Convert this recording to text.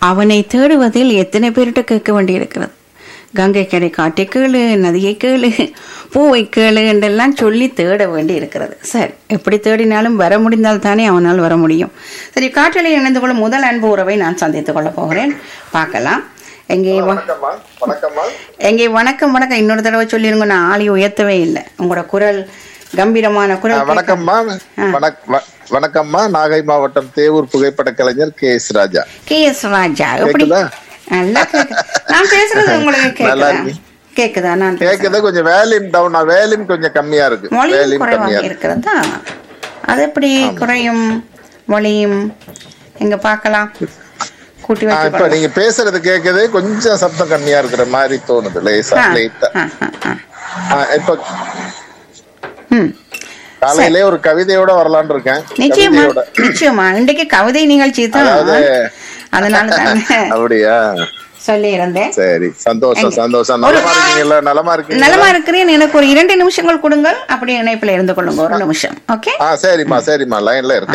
அவனை தேடுவதில் எத்தனை பேர்கிட்ட கேட்க வேண்டியிருக்கிறது கங்கை கரை காட்டை கேளு நதியை கேளு பூவை கேளு என்றெல்லாம் சொல்லி தேட வேண்டி இருக்கிறது சரி எப்படி தேடினாலும் வர முடிந்தால் தானே அவனால் வர முடியும் சரி காற்றலை இணைந்து கொள்ளும் முதல் அன்பு உறவை நான் சந்தித்துக் கொள்ளப் போகிறேன் பார்க்கலாம் எங்கே வ- வணக்கம்மா வணக்கம்மா எங்கே வணக்கம் வணக்கம் இன்னொரு தடவை சொல்லிருங்க நான் ஆளி உயர்த்தவே இல்லை உங்களோட குரல் கம்பீரமான ஆ, குரல் கேட்க- வணக்கம்மா வணக்- வ- வணக்கம்மா நாகை மாவட்டம் தேவூர் புகைப்பட கலைஞர் K S Raja K S Raja எப்படி கேக்குதா? நல்லா கேக்கு நான் பேசுறது உங்களுக்கு நல்லா கேக்குதா இருக்கு. கேக்குதா நான் கேக்குது கொஞ்சம் வேலின் டவுன் வேலின் கொஞ்சம் கம்மியா இருக்கு மொழியும் வேலின் கம்மியா குறைவாக இருக்கு இருக்கிறதா அது எப்படி குறையும் மொழியும் எங்க பார்க்கலாம் கூட்டி ஆ, வச்சு இப்ப நீங்க பேசுறது கேக்குது கொஞ்சம் சத்தம் கம்மியா இருக்கிற மாதிரி தோணுது லேசா ஆ, லேட்டா ஆ, ஆ, ஆ. ஆ, இப்ப ம். காலையிலே ஒரு கவிதையோட வரலான்னு இருக்கேன் நிச்சயமா கவிதையோட நிச்சயமா இன்றைக்கு கவிதை நிகழ்ச்சி தான் அதாவது- அதனால தான் அப்படியா சொல்லி இருந்தேன் சரி சந்தோஷம் சந்தோஷம் நலமா இருக்கீங்கல்ல நலமா இருக்கீங்க நலமா இருக்கிறேன் எனக்கு ஒரு இரண்டு நிமிஷங்கள் கொடுங்கள் அப்படியே இணைப்புல இருந்து கொள்ளுங்க ஒரு நிமிஷம் ஓகே ஆ சரிம்மா சரிம்மா லைன்ல இருக்கு